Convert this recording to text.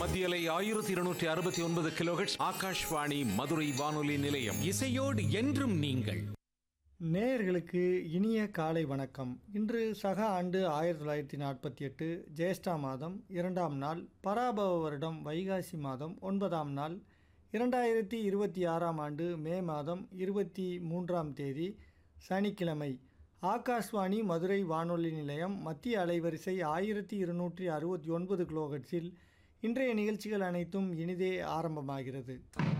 மத்தியலை ஆயிரத்தி இருநூற்றி அறுபத்தி ஒன்பது கிலோஹெட்ஸ் ஆகாஷ்வாணி மதுரை வானொலி நிலையம் இசையோடு என்றும் நீங்கள் நேயர்களுக்கு இனிய காலை வணக்கம் இன்று சக ஆண்டு ஆயிரத்தி தொள்ளாயிரத்தி நாற்பத்தி எட்டு ஜேஷ்டா மாதம் இரண்டாம் நாள் பராபவ வருடம் வைகாசி மாதம் ஒன்பதாம் நாள் இரண்டாயிரத்தி இருபத்தி ஆறாம் ஆண்டு மே மாதம் இருபத்தி மூன்றாம் தேதி சனிக்கிழமை ஆகாஷ்வாணி மதுரை வானொலி நிலையம் மத்திய அலைவரிசை ஆயிரத்தி இருநூற்றி அறுபத்தி ஒன்பது கிலோஹெட்ஸில் இன்றைய நிகழ்ச்சிகள் அனைத்தும் இனிதே ஆரம்பமாகிறது